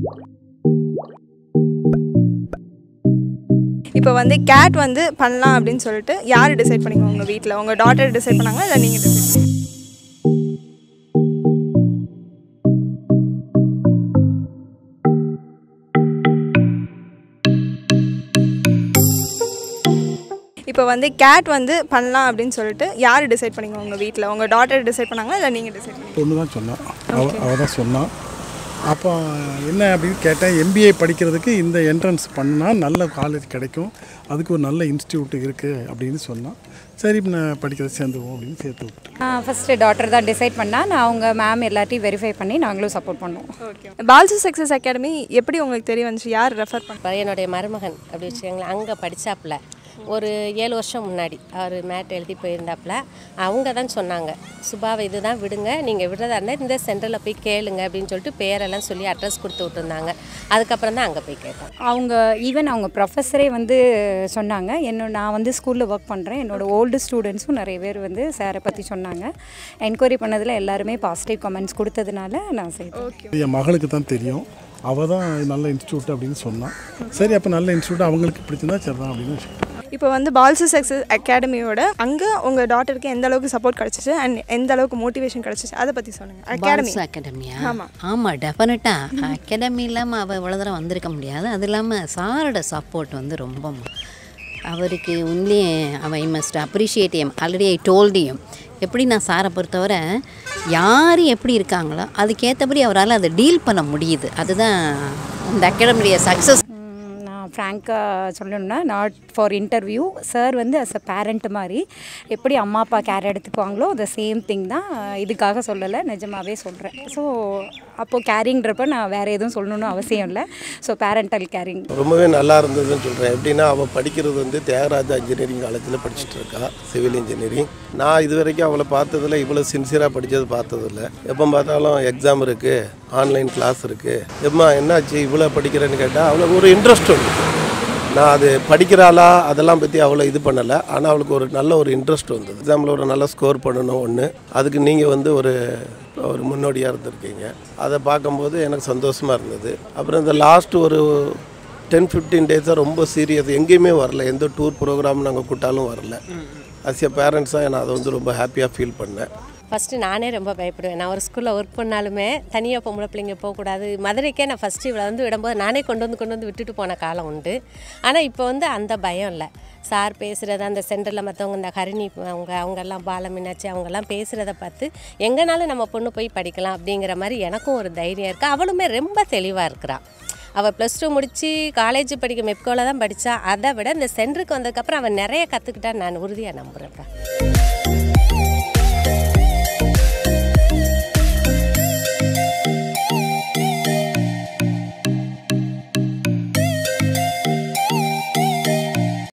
இப்போ வந்து கேட் வந்து பண்ணலாம் அப்படின்னு சொல்லிட்டு யார் டிசைட் பண்ணீங்க உங்கள் வீட்டில் உங்கள் டாட்டர் டிசைட் பண்ணாங்களா இல்லை நீங்கள் டிசைட் இப்போ வந்து கேட் வந்து பண்ணலாம் அப்படின்னு சொல்லிட்டு யார் டிசைட் பண்ணீங்க உங்கள் வீட்டில் உங்கள் டாட்டர் டிசைட் பண்ணாங்களா இல்லை நீங்கள் டிசைட் பண்ணீங்க பொண்ணு தான் சொன்னான் அவ அவள் தான் சொன்னான் அப்போ என்ன அப்படின்னு கேட்டேன் எம்பிஏ படிக்கிறதுக்கு இந்த என்ட்ரன்ஸ் பண்ணால் நல்ல காலேஜ் கிடைக்கும் அதுக்கு ஒரு நல்ல இன்ஸ்டியூட் இருக்குது அப்படின்னு சொன்னான் சரி நான் படிக்கிறது சேர்ந்துவோம் அப்படின்னு சேர்த்து விட்டேன் ஃபஸ்ட்டு டாக்டர் தான் டிசைட் பண்ணால் நான் அவங்க மேம் எல்லாத்தையும் வெரிஃபை பண்ணி நாங்களும் சப்போர்ட் பண்ணோம் ஓகே பால்சு சக்ஸஸ் அகாடமி எப்படி உங்களுக்கு தெரிய வந்துச்சு யார் ரெஃபர் பண்ண என்னுடைய மருமகன் அப்படி வச்சுக்கோங்களேன் அங்கே படித்தாப்புல ஒரு ஏழு வருஷம் முன்னாடி அவர் மேட் எழுதி போயிருந்தாப்புல அவங்க தான் சொன்னாங்க சுபாவை இது தான் விடுங்க நீங்கள் விடுறதா இருந்தால் இந்த சென்டரில் போய் கேளுங்க அப்படின்னு சொல்லிட்டு பேரெல்லாம் சொல்லி அட்ரஸ் கொடுத்து விட்டுருந்தாங்க அதுக்கப்புறம் தான் அங்கே போய் கேட்டோம் அவங்க ஈவன் அவங்க ப்ரொஃபஸரே வந்து சொன்னாங்க என்ன நான் வந்து ஸ்கூலில் ஒர்க் பண்ணுறேன் என்னோட ஓல்டு ஸ்டூடெண்ட்ஸும் நிறைய பேர் வந்து சாரை பற்றி சொன்னாங்க என்கொயரி பண்ணதில் எல்லாருமே பாசிட்டிவ் கமெண்ட்ஸ் கொடுத்ததுனால நான் செய்தேன் என் மகளுக்கு தான் தெரியும் அவள் தான் நல்ல இன்ஸ்டியூட் அப்படின்னு சொன்னான் சரி அப்போ நல்ல இன்ஸ்டியூட் அவங்களுக்கு பிடிச்சிருந்தா சரி தான் அப்படின்னு சொல்லிட்டேன். இப்போ வந்து பால்சு சக்ஸஸ் அகாடமியோட அங்கே உங்கள் டாட்டருக்கு எந்த அளவுக்கு சப்போர்ட் கிடச்சிச்சு அண்ட் எந்த அளவுக்கு மோட்டிவேஷன் கிடச்சிச்சு அதை பற்றி சொல்லுங்கள் அகாடமி பால்ஸ் அகாடமியா ஆமா. ஆமாம் டெஃபினட்டாக அகாடமி இல்லாமல் அவள் இவ்வளோ தூரம் வந்திருக்க முடியாது அது இல்லாமல் சாரோட சப்போர்ட் வந்து ரொம்ப மு- அவருக்கு உண்மையே அவன் I must appreciate M already I டோல்டியும் எப்படி நான் சாரை பொறுத்தவரை யார் எப்படி இருக்காங்களோ அதுக்கேற்றபடி அவரால் அதை டீல் பண்ண முடியுது அதுதான் இந்த அகாடமியுடைய சக்ஸஸ் ம், நான் ஃப்ராங்காக சொல்லணும்னா நாட் ஃபார் இன்டர்வியூ சார் வந்து அஸ் அ பேரண்ட் மாதிரி எப்படி அம்மா அப்பா கேர் எடுத்துக்குவாங்களோ த சேம் திங் தான் இதுக்காக சொல்லலை நிஜமாகவே சொல்கிறேன் ஸோ அப்போது கேரிங்கிறப்ப நான் வேறு எதுவும் சொல்லணும்னு அவசியம் இல்லை ஸோ பேரண்டல் கேரிங் ரொம்பவே நல்லா இருந்ததுன்னு சொல்கிறேன் எப்படின்னா அவள் படிக்கிறது வந்து தியாகராஜா இன்ஜினியரிங் காலேஜில் படிச்சுட்டு இருக்கா சிவில் இன்ஜினியரிங் நான் இது வரைக்கும் அவளை பார்த்ததில்ல இவ்வளோ சின்சியராக படித்தது பார்த்ததில்ல எப்போ பார்த்தாலும் எக்ஸாம் இருக்குது ஆன்லைன் கிளாஸ் இருக்குது எம்மா என்னாச்சு இவ்வளோ படிக்கிறேன்னு கேட்டால் அவளுக்கு ஒரு இன்ட்ரெஸ்ட் உண்டு நான் அது படிக்கிறாளா அதெல்லாம் பற்றி அவ்வளோ இது பண்ணலை ஆனால் அவளுக்கு ஒரு நல்ல ஒரு இன்ட்ரெஸ்ட் வந்தது எக்ஸாமில் ஒரு நல்ல ஸ்கோர் பண்ணணும் ஒன்று அதுக்கு நீங்கள் வந்து ஒரு ஒரு முன்னோடியாக இருந்திருக்கீங்க அதை பார்க்கும்போது எனக்கு சந்தோஷமாக இருந்தது அப்புறம் இந்த லாஸ்ட் ஒரு டென் ஃபிஃப்டீன் டேஸாக ரொம்ப சீரியஸ் எங்கேயுமே வரல எந்த டூர் ப்ரோக்ராம் நாங்கள் கூட்டாலும் வரல அஸ் எ பேரண்ட்ஸாக நான் அதை வந்து ரொம்ப ஹாப்பியாக ஃபீல் பண்ணேன் ஃபஸ்ட்டு நானே ரொம்ப பயப்படுவேன் நான் ஒரு ஸ்கூலில் ஒர்க் பண்ணாலுமே தனியாக பொம்பளை பிள்ளைங்க போகக்கூடாது மதுரைக்கே நான் ஃபஸ்ட்டு இவளை வந்து விடும்போது நானே கொண்டு வந்து கொண்டு வந்து விட்டுட்டு போன காலம் உண்டு ஆனால் இப்போ வந்து அந்த பயம் இல்லை சார் பேசுகிறது அந்த சென்டரில் மற்றவங்க இந்த ஹரிணி அவங்க அவங்கெல்லாம் பால மீனாட்சி அவங்கெல்லாம் பேசுகிறத பார்த்து எங்கேனாலும் நம்ம பொண்ணு போய் படிக்கலாம் அப்படிங்கிற மாதிரி எனக்கும் ஒரு தைரியம் இருக்குது அவளுமே ரொம்ப தெளிவாக இருக்கிறாள் அவள் ப்ளஸ் டூ முடித்து காலேஜ் படிக்க மெப்கோவில் தான் படித்தா அதை விட இந்த சென்டருக்கு வந்ததுக்கப்புறம் அவன் நிறைய கற்றுக்கிட்டான்னு நான் உறுதியாக நம்புகிறேன்ப்பா